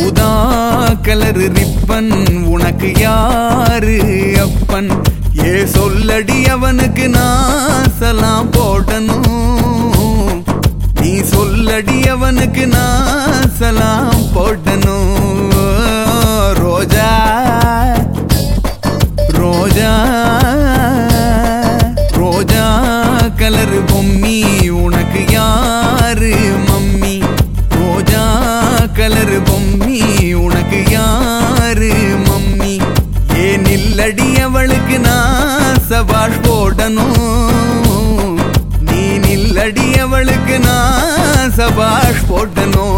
ஊதா colour ribbon உனக்கு யாரு அப்பன் ஏ சொல்லடி அவனுக்கு நான் சலாம் போடணும் நீ சொல்லடி அவனுக்கு நான் சலாம் போடணும் ரோஜா ரோஜா ரோஜா கலர் பொம்மி உனக்கு யாரு மம்மி ரோஜா கலர் பொம்மி உனக்கு யாரு மம்மி ஏன் இல்லடி அவளுக்கு நான் சபாஷ் போடணும் நீ நில்லடி அவளுக்கு நான் சபாஷ் போடணும்